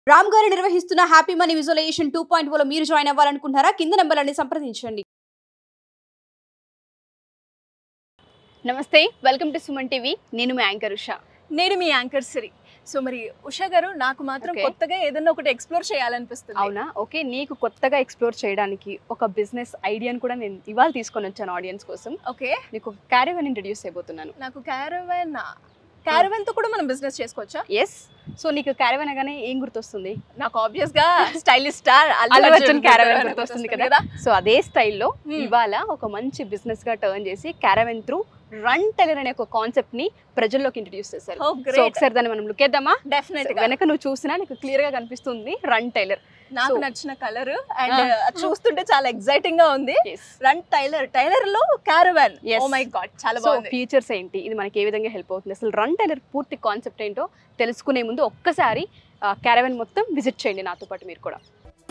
రామ్ గారు నిర్వహిస్తున్న happy money visualization two point లో మీరు జాయిన్ అవ్వాలనుకుంటున్నారా కింద నెంబర్లని సంప్రదించండి నమస్తే వెల్కమ్ టు సుమన్ టీవీ నేను మీ యాంకర్ ఉషా నేను మీ యాంకర్ సిరి సో మరి ఉషా గారు నాకు మాత్రం Okay. కొత్తగా ఏదన్నా ఒకటి ఎక్స్ప్లోర్ చేయాలనిపిస్తుంది అవునా ఓకే నీకు కొత్తగా ఎక్స్ప్లోర్ చేయడానికి ఒక బిజినెస్ ఐడియాని కూడా నేను ఇవాళ తీసుకొని వచ్చాను ఆడియన్స్ కోసం ఓకే నీకు ఒక క్యారీవన్ ఇంట్రడ్యూస్ చేయబోతున్నాను నాకు క్యారవెన్ క్యారవెన్ తో కూడా మనం బిజినెస్ చేసుకోవచ్చా ఎస్ సో నీకు క్యారీవన్ అనగానే ఏం గుర్తొస్తుంది నాకు ఆబ్వియస్ గా stylish star Allu Arjun caravan గుర్తొస్తుంది కదా సో అదే స్టైల్లో Hmm. ఇవాళ ఒక మంచి బిజినెస్ గా టర్న్ చేసి క్యారవెన్ త్రూ రన్ టెలర్ అనే ఒక కాన్సెప్ట్ ని ప్రజల్లోకి ఇంట్రడ్యూస్ చేశారు ఓ సో గ్రేట్ ఒకసారి దాన్ని మనం లుక్ వేద్దామా డెఫినెట్ గా వెనక నువ్వు చూసినా నీకు క్లియర్ గా కనిపిస్తుంది రన్ టైలర్ నాకు So- నచ్చిన కలర్ అండ్ చూస్తుంటే చాలా ఎక్సైటింగ్ గా ఉంది ఎస్ రన్ టైలర్ టైలర్ లో caravan Yes. Oh my god చాలా సో బాగుంది ఫీచర్స్ ఏంటి ఇది మనకి ఏ విధంగా హెల్ప్ అవుతుంది అసలు రన్ టైలర్ పూర్తి కాన్సెప్ట్ ఏంటో తెలుసుకునే ముందు ఒక్కసారి క్యారవెన్ మొత్తం విజిట్ చేయండి నాతో పాటు మీరు కూడా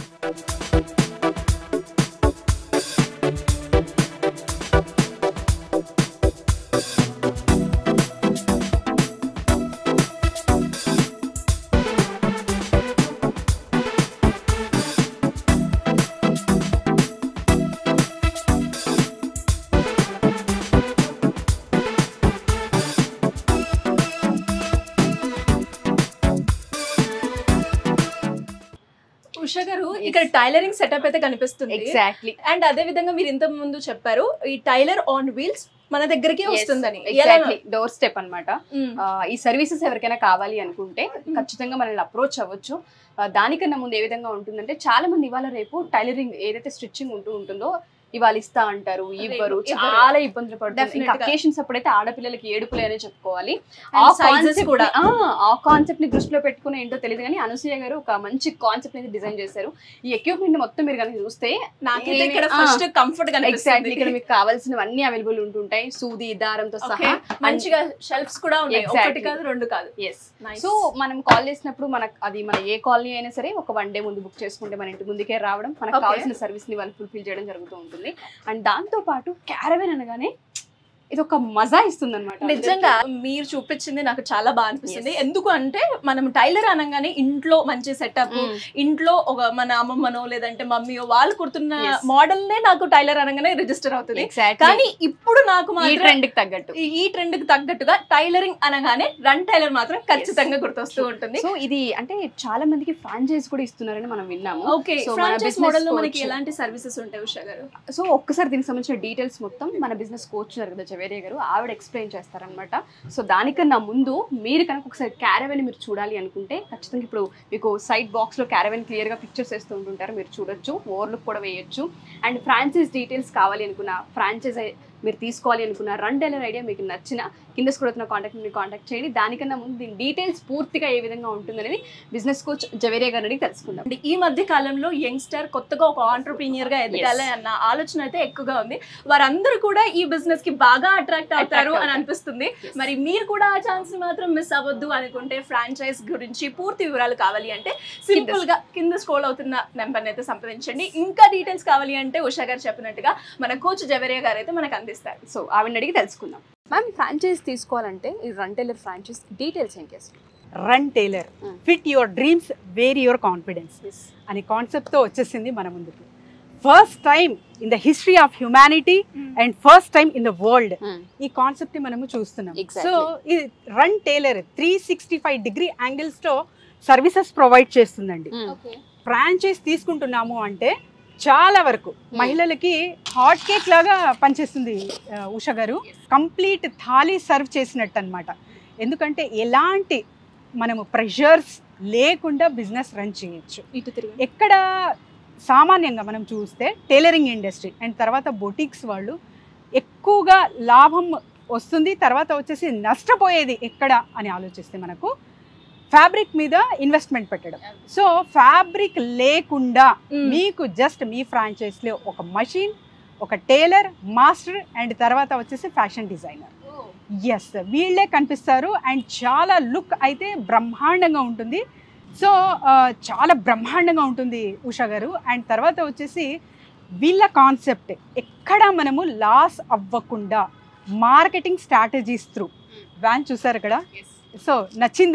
ఉషా గారు Yes. ఇక్కడ టైలరింగ్ సెటప్ అయితే కనిపిస్తుంది ఎగ్జాక్ట్లీ అండ్ అదే విధంగా మీరు ఇంత ముందు చెప్పారు ఈ టైలర్ ఆన్ వీల్స్ మన దగ్గరికి వస్తుందని ఎలా- ఎగ్జాక్ట్లీ డోర్ స్టెప్ అన్నమాట మ్మ్. ఆ, ఈ సర్వీసెస్ ఎవరికైనా కావాలి అనుకుంటే ఖచ్చితంగా మనల్ని అప్రోచ్ అవ్వచ్చు ఆ, దానికన్నా ముందు ఏ విధంగా ఉంటుందంటే చాలా మంది ఇవాళ రేపు టైలరింగ్ ఏదైతే స్టిచ్చింగ్ ఉంటూ ఉంటుందో ఇవాళ ఇస్తా అంటారు ఇవ్వరు రేపు ఇవ్వరు. చాలా ఇబ్బందులు పడుతుంది Definitely ఇంకా గా. అకేషన్స్ అప్పుడైతే ఆడపిల్లలకి ఏడుపులే అనే చెప్పుకోవాలి And ఆ sizes concept కూడా. ని- ఆ, ఆ కాన్సెప్ట్ ని దృష్టిలో పెట్టుకుని ఏంటో తెలియదు కానీ అనసూయ గారు ఒక మంచి కాన్సెప్ట్ ని డిజైన్ చేశారు ఈ ఎక్విప్మెంట్ మొత్తం మీరు కనుక చూస్తే నాకైతే ఇక్కడ ఆ, ఫస్ట్ కంఫర్ట్ ఎగ్జాక్ట్లీ కనిపిస్తుంది ఇక్కడ మీకు కావాల్సినవన్నీ అవైలబుల్ ఉంటుంటాయి సూది దారంతో ఓకే సహా మంచిగా షెల్ఫ్స్ కూడా ఉన్నాయి Exactly. ఒకటి కాదు రెండు కాదు ఎస్ Nice. సో మనం కాల్ చేసినప్పుడు మనకు అది మన ఏ కాలనీ అయినా సరే ఒక వన్ డే ముందు బుక్ చేసుకుంటే మన ఇంటి ముందుకే రావడం మనకు Okay. కావాల్సిన సర్వీస్ ని వాళ్ళు ఫుల్ఫిల్ చేయడం జరుగుతూ ఉంటుంది అండ్ దాంతో పాటు క్యారవెన్ అనగానే ఇది ఒక మజా ఇస్తుంది అనమాట నిజంగా మీరు చూపించింది నాకు చాలా బాగా అనిపిస్తుంది Yes. ఎందుకు అంటే మనం టైలర్ అనగానే ఇంట్లో మంచి సెటప్ ఇంట్లో ఒక మన అమ్మమ్మనో లేదంటే మమ్మీయో వాళ్ళు కుడుతున్న Yes. మోడల్ నే నాకు టైలర్ అనగానే రిజిస్టర్ అవుతుంది కానీ కానీ ఇప్పుడు నాకు ఈ మాత్రం ట్రెండ్ కి తగ్గట్టు ఈ- ఈ ట్రెండ్ కి తగ్గట్టుగా టైలరింగ్ అనగానే రన్ టైలర్ మాత్రం ఖచ్చితంగా గుర్తొస్తూ ఉంటుంది సో ఇది అంటే చాలా మందికి ఫ్రాంచైజ్ కూడా ఇస్తున్నారని మనం విన్నాము ఓకే So, మన ఫ్రాంచైజ్ business మోడల్ లో మనకి coach- ఎలాంటి సర్వీసెస్ ఉంటాయి ఉషా గారు సో ఒక్కసారి దీనికి సంబంధించిన డీటెయిల్స్ మొత్తం మన బిజినెస్ కోచ్ ఉన్నారు కదా జవేరియా గారు ఆవిడ ఎక్స్ప్లెయిన్ చేస్తారనమాట సో దానికన్నా ముందు మీరు కనుక ఒకసారి క్యారవెన్ మీరు చూడాలి అనుకుంటే ఖచ్చితంగా ఇప్పుడు మీకు సైడ్ బాక్స్ లో క్యారవెన్ క్లియర్ గా పిక్చర్స్ వేస్తూ ఉంటుంటారు మీరు చూడొచ్చు ఓవర్లుక్ కూడా వేయొచ్చు అండ్ ఫ్రాంచైజ్ డీటెయిల్స్ కావాలి అనుకున్న ఫ్రాంచైజ్ మీరు తీసుకోవాలి అనుకున్న రన్ డెలర్ ఐడియా మీకు నచ్చిన కింద స్కూడుతున్న కాంటాక్ట్ మీరు కాంటాక్ట్ చేయండి దానికన్నా ముందు దీని డీటెయిల్స్ పూర్తిగా ఏ విధంగా ఉంటుందనేది బిజినెస్ కోచ్ జవేరియా గారిని అడిగి తెలుసుకుందాం అంటే ఈ మధ్య కాలంలో యంగ్స్టర్ కొత్తగా ఒక ఆంటర్ప్రీనియర్ గా ఎదగాలి అన్న ఆలోచన అయితే ఎక్కువగా ఉంది వారందరూ కూడా ఈ బిజినెస్ కి బాగా అట్రాక్ట్ అవుతారు అని అవుతారు. అనిపిస్తుంది Yes. మరి మీరు కూడా ఆ ఛాన్స్ ని మాత్రం మిస్ అవ్వద్దు అనుకుంటే ఫ్రాంచైజ్ గురించి పూర్తి వివరాలు కావాలి అంటే సింపుల్ గా కింద స్క్రోల్ అవుతున్న నెంబర్ అయితే సంప్రదించండి ఇంకా డీటెయిల్స్ కావాలి అంటే ఉషా గారు చెప్పినట్టుగా మన కోచ్ జవేరియా గారు అయితే మనకు అందిస్తారు సో ఆవిడని అడిగి తెలుసుకుందాం మ్యామ్ ఫ్రాంచైజ్ తీసుకోవాలంటే ఈ రన్ టైలర్ ఫ్రాంచైజ్ డీటెయిల్స్ ఏంటి అసలు Run Tailor Mm. Fit your dreams wear your confidence Yes. అనే కాన్సెప్ట్తో వచ్చేసింది మన ముందుకు first time in the history of humanity and first time in the world ఈ కాన్సెప్ట్ ని మనము చూస్తున్నాం Exactly. సో ఈ Run Tailor three sixty five degree యాంగిల్స్తో సర్వీసెస్ ప్రొవైడ్ చేస్తుందండి ఫ్రాంచైజ్ తీసుకుంటున్నాము అంటే చాలా వరకు మహిళలకి హాట్ కేక్ లాగా పనిచేస్తుంది ఆ, ఉష గారు కంప్లీట్ థాలీ సర్వ్ చేసినట్టు అనమాట ఎందుకంటే ఎలాంటి మనము ప్రెషర్స్ లేకుండా బిజినెస్ రన్ చేయొచ్చు ఇటు తిరిగి ఎక్కడ సామాన్యంగా మనం చూస్తే టైలరింగ్ ఇండస్ట్రీ అండ్ తర్వాత బొటిక్స్ వాళ్ళు ఎక్కువగా లాభం వస్తుంది తర్వాత వచ్చేసి నష్టపోయేది ఎక్కడ అని ఆలోచిస్తే మనకు ఫ్యాబ్రిక్ మీద ఇన్వెస్ట్మెంట్ పెట్టడం సో ఫ్యాబ్రిక్ లేకుండా మీకు జస్ట్ మీ ఫ్రాంచైజ్లో ఒక మషిన్ ఒక టైలర్ మాస్టర్ అండ్ తర్వాత వచ్చేసి ఫ్యాషన్ డిజైనర్ ఎస్ వీళ్ళే కనిపిస్తారు అండ్ చాలా లుక్ అయితే బ్రహ్మాండంగా ఉంటుంది సో ఆ, చాలా బ్రహ్మాండంగా ఉంటుంది ఉషా గారు అండ్ తర్వాత వచ్చేసి వీళ్ళ కాన్సెప్ట్ ఎక్కడ మనము లాస్ అవ్వకుండా మార్కెటింగ్ స్ట్రాటజీస్ త్రూ వ్యాన్ చూసారు ఇక్కడ సో నచ్చిందా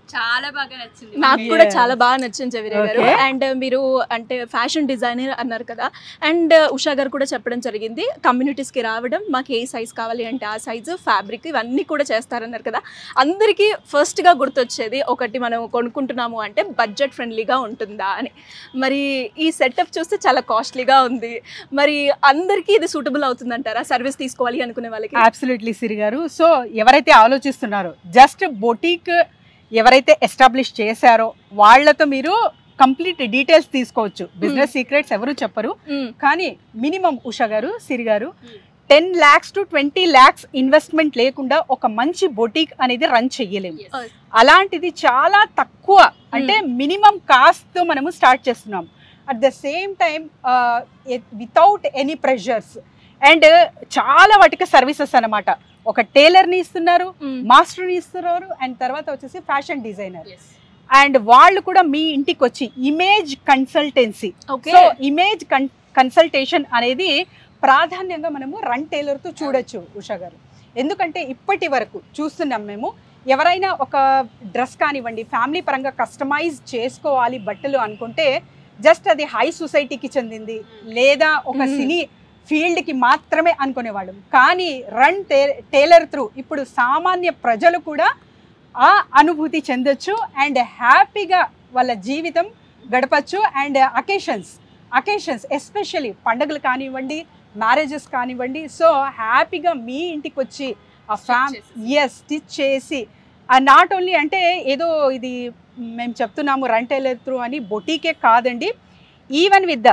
చాలా బాగా నచ్చింది నాకు కూడా Yes. చాలా బాగా నచ్చింది జవీరే గారు Okay. అండ్ మీరు అంటే ఫ్యాషన్ డిజైనర్ అన్నారు కదా అండ్ ఉషా గారు కూడా చెప్పడం జరిగింది కమ్యూనిటీస్ కి రావడం మాకు ఏ సైజ్ కావాలి అంటే ఆ సైజు ఫ్యాబ్రిక్ ఇవన్నీ కూడా చేస్తారన్నారు కదా అందరికీ ఫస్ట్ గా గుర్తొచ్చేది ఒకటి మనం కొనుక్కుంటున్నాము అంటే బడ్జెట్ ఫ్రెండ్లీగా ఉంటుందా అని మరి ఈ సెటప్ చూస్తే చాలా కాస్ట్లీగా ఉంది మరి అందరికీ ఇది సూటబుల్ అవుతుందంటారా సర్వీస్ తీసుకోవాలి అనుకునే వాళ్ళకి అబ్సల్యూట్లీ సిరి గారు సో ఎవరైతే ఆలోచిస్తున్నారో జస్ట్ బొటీక్ ఎవరైతే ఎస్టాబ్లిష్ చేశారో వాళ్ళతో మీరు కంప్లీట్ డీటెయిల్స్ తీసుకోవచ్చు బిజినెస్ సీక్రెట్స్ ఎవరు చెప్పరు మ్మ్. కానీ మినిమం ఉషా గారు సిరి గారు ten lakhs to twenty lakhs investment లేకుండా ఒక మంచి బొటీక్ అనేది రన్ చెయ్యలేము Yes. అలాంటిది చాలా తక్కువ అంటే మినిమం కాస్ట్తో మనము స్టార్ట్ చేస్తున్నాం at the same time without any pressures and చాలా వాటికి సర్వీసెస్ అన్నమాట ఒక టైలర్ని ఇస్తున్నారు మ్మ్. మాస్టర్ని ఇస్తున్నారు అండ్ తర్వాత వచ్చేసి ఫ్యాషన్ డిజైనర్ Yes. అండ్ వాళ్ళు కూడా మీ ఇంటికి వచ్చి image consultancy okay so image consultation అనేది ప్రాధాన్యంగా మనము రన్ టైలర్తో చూడొచ్చు ఉషా గారు ఎందుకంటే ఇప్పటి వరకు చూస్తున్నాం మేము ఎవరైనా ఒక డ్రెస్ కానివ్వండి ఫ్యామిలీ పరంగా కస్టమైజ్ చేసుకోవాలి బట్టలు అనుకుంటే జస్ట్ అది హై సొసైటీకి చెందింది లేదా ఒక Mhm. సినీ ఫీల్డ్కి మాత్రమే అనుకునేవాళ్ళం కానీ రన్ టే టైలర్ త్రూ ఇప్పుడు సామాన్య ప్రజలు కూడా ఆ అనుభూతి చెందొచ్చు అండ్ హ్యాపీగా వాళ్ళ జీవితం గడపచ్చు అండ్ అకేషన్స్ అకేషన్స్ ఎస్పెషల్లీ పండుగలు కానివ్వండి మ్యారేజెస్ కానివ్వండి సో హ్యాపీగా మీ ఇంటికి వచ్చి ఆ ఫ్యామ్ ఎస్ స్టిచ్ చేసి నాట్ ఓన్లీ అంటే ఏదో ఇది మేము చెప్తున్నాము రన్ టైలర్ త్రూ అని బొటీకే కాదండి ఈవెన్ విత్ ద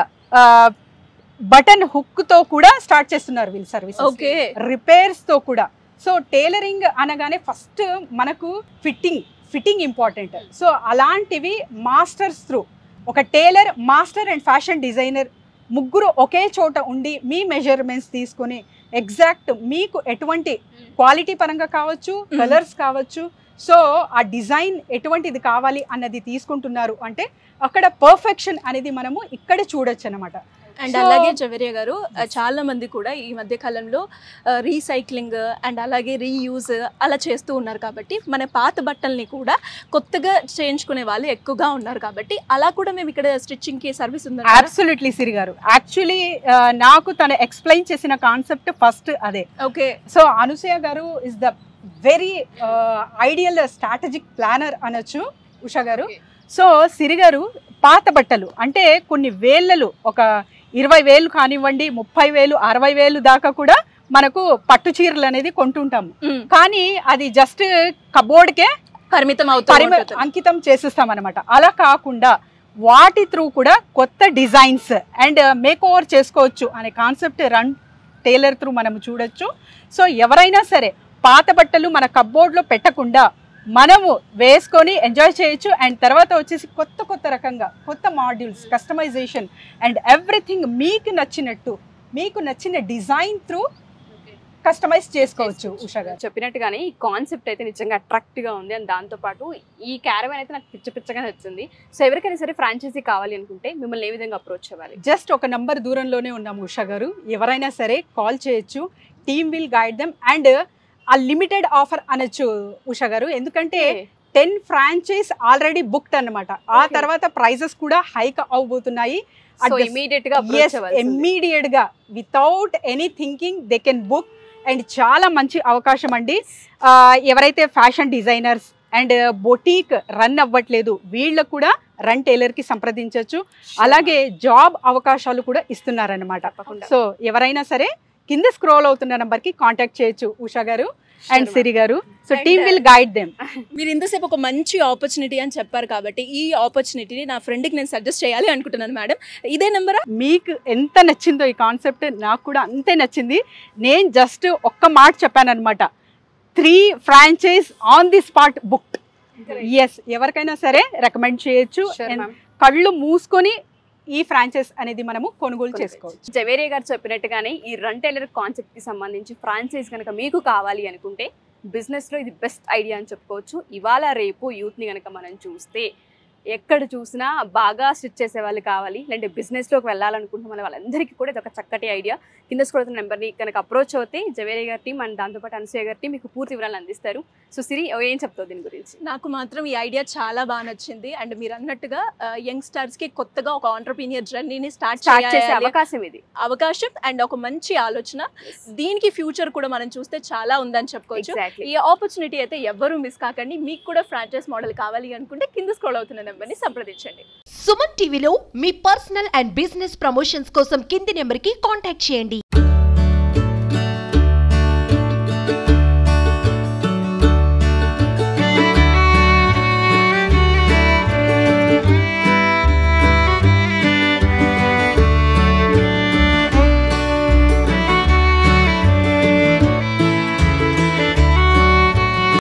బటన్ హుక్తో కూడా స్టార్ట్ చేస్తున్నారు వీళ్ళు సర్వీస్ ఓకే రిపేర్స్తో కూడా సో టైలరింగ్ అనగానే ఫస్ట్ మనకు ఫిట్టింగ్ ఫిట్టింగ్ ఇంపార్టెంట్ సో అలాంటివి మాస్టర్స్ త్రూ ఒక tailor master and fashion designer ముగ్గురు ఒకే చోట ఉండి మీ మెజర్మెంట్స్ తీసుకొని ఎగ్జాక్ట్ మీకు ఎటువంటి క్వాలిటీ పరంగా కావచ్చు కలర్స్ కావచ్చు సో ఆ డిజైన్ ఎటువంటిది కావాలి అన్నది తీసుకుంటున్నారు అంటే అక్కడ పర్ఫెక్షన్ అనేది మనము ఇక్కడ చూడొచ్చు అనమాట అండ్ So- అలాగే జవేరియా గారు ఆ, చాలా మంది కూడా ఈ మధ్య కాలంలో రీసైక్లింగ్ అండ్ అలాగే రీయూజ్ అలా చేస్తూ ఉన్నారు కాబట్టి మన పాత బట్టల్ని కూడా కొత్తగా చేయించుకునే వాళ్ళు ఎక్కువగా ఉన్నారు కాబట్టి అలా కూడా మేము ఇక్కడ స్టిచ్చింగ్ కి సర్వీస్ ఉంది అబ్సల్యూట్లీ సిరి గారు యాక్చువల్లీ నాకు తను ఎక్స్ప్లెయిన్ చేసిన కాన్సెప్ట్ ఫస్ట్ అదే ఓకే సో అనసూయ గారు is the very ideal strategic planner అనొచ్చు ఉషా గారు Okay. సో సిరి గారు పాత బట్టలు అంటే కొన్ని వేలలు ఒక ఇరవై వేలు కానివ్వండి ముప్పై వేలు అరవై వేలు దాకా కూడా మనకు పట్టు చీరలు అనేది కొంటుంటాము కానీ అది జస్ట్ కబోర్డ్కే పరిమితం అవుతూ పరిమ ఉంటుంది. అంకితం చేసేస్తాం అనమాట అలా కాకుండా వాటి త్రూ కూడా కొత్త డిజైన్స్ అండ్ మేక్ ఓవర్ చేసుకోవచ్చు అనే కాన్సెప్ట్ రన్ టైలర్ త్రూ మనం చూడొచ్చు సో ఎవరైనా సరే పాత బట్టలు మన కబ్బోర్డ్లో పెట్టకుండా మనము వేసుకొని ఎంజాయ్ చేయొచ్చు అండ్ తర్వాత వచ్చేసి కొత్త కొత్త రకంగా కొత్త మాడ్యూల్స్ కస్టమైజేషన్ అండ్ ఎవ్రీథింగ్ మీకు నచ్చినట్టు మీకు నచ్చిన డిజైన్ త్రూ కస్టమైజ్ చేసుకోవచ్చు ఉషా గారు చెప్పినట్టుగానే ఈ కాన్సెప్ట్ అయితే నిజంగా అట్రాక్ట్ గా ఉంది అండ్ దాంతో పాటు ఈ క్యారవన్ అయితే నాకు పిచ్చ పిచ్చగా నచ్చింది సో ఎవరికైనా సరే ఫ్రాంచైజీ కావాలి అనుకుంటే మిమ్మల్ని ఏ విధంగా అప్రోచ్ అవ్వాలి జస్ట్ ఒక నంబర్ దూరంలోనే ఉన్నాము ఉషా గారు ఎవరైనా సరే కాల్ చేయొచ్చు team will guide them and ఆ లిమిటెడ్ ఆఫర్ అనొచ్చు ఉషా గారు ఎందుకంటే టెన్ ఫ్రాంచైజ్ ఆల్రెడీ బుక్డ్ అన్నమాట ఆ Okay. తర్వాత ప్రైజెస్ కూడా హైక్ అవబోతున్నాయి At సో the- ఇమీడియట్ గా అప్రోచ్ అవ్వాలి ఇమ్మీడియట్ గా without any thinking they can book and చాలా మంచి అవకాశం అండి ఆ, ఎవరైతే fashion designers and boutique run అవ్వట్లేదు వీళ్ళకు కూడా రన్ టైలర్ కి సంప్రదించవచ్చు అలాగే జాబ్ అవకాశాలు కూడా ఇస్తున్నారన్నమాట తప్పకుండా సో ఎవరైనా సరే కింద స్క్రోల్ అవుతున్న నంబర్ కి కాంటాక్ట్ చేయొచ్చు ఉషా గారు అండ్ సిరి గారు so And, team will guide them మీరు ఇంతసేపు ఒక మంచి ఆపర్చునిటీ అని చెప్పారు కాబట్టి ఈ ఆపర్చునిటీని నా ఫ్రెండ్కి నేను సజెస్ట్ చేయాలి అనుకుంటున్నాను మేడం ఇదే నెంబరా మీకు ఎంత నచ్చిందో ఈ కాన్సెప్ట్ నాకు కూడా అంతే నచ్చింది నేను జస్ట్ ఒక్క మాట చెప్పాను అనమాట three franchise on the spot books ఎవరికైనా సరే రికమెండ్ చేయొచ్చు Sure, And ma'am. కళ్ళు మూసుకొని ఈ ఫ్రాంచైజ్ అనేది మనము కొనుగోలు చేసుకోవచ్చు జవేరియా గారు చెప్పినట్టుగానే ఈ రన్ టైలర్ కాన్సెప్ట్ కి సంబంధించి ఫ్రాంచైజ్ కనుక మీకు కావాలి అనుకుంటే బిజినెస్ లో ఇది బెస్ట్ ఐడియా అని చెప్పుకోవచ్చు ఇవాళ రేపు యూత్ ని కనుక మనం చూస్తే ఎక్కడ చూసినా బాగా స్టిచ్ చేసే వాళ్ళు కావాలి లేదంటే బిజినెస్లోకి వెళ్ళాలనుకుంటున్న వాళ్ళ వాళ్ళందరికీ కూడా ఇది ఒక చక్కటి ఐడియా కింద స్కూల్ నెంబర్ని కనుక అప్రోచ్ అవుతే జవేరి గారి టీం అండ్ దాంతోపాటు అనసూయ గారి టీం మీకు పూర్తి వివరాలు అందిస్తారు సో సిరి ఏం చెప్తావు దీని గురించి నాకు మాత్రం ఈ ఐడియా చాలా బాగా నచ్చింది అండ్ మీరు అన్నట్టుగా యంగ్స్టర్స్ కి కొత్తగా ఒక ఆంటర్ప్రీనియర్ జర్నీని స్టార్ట్ స్టార్ట్ చేసే చేసే అవకాశం ఇది అవకాశం అండ్ ఒక మంచి ఆలోచన దీనికి ఫ్యూచర్ కూడా మనం చూస్తే చాలా ఉందని చెప్పుకోవచ్చు ఎగ్జాక్ట్లీ ఈ ఆపర్చునిటీ అయితే ఎవ్వరూ మిస్ కాకండి మీకు కూడా ఫ్రాంచైజ్ మోడల్ కావాలి అనుకుంటే కింద స్క్రోల్ అవుతున్న నెంబర్ని సంప్రదించండి సుమన్ టీవీలో మీ పర్సనల్ అండ్ బిజినెస్ ప్రమోషన్స్ కోసం కింది నెంబర్కి కాంటాక్ట్ చేయండి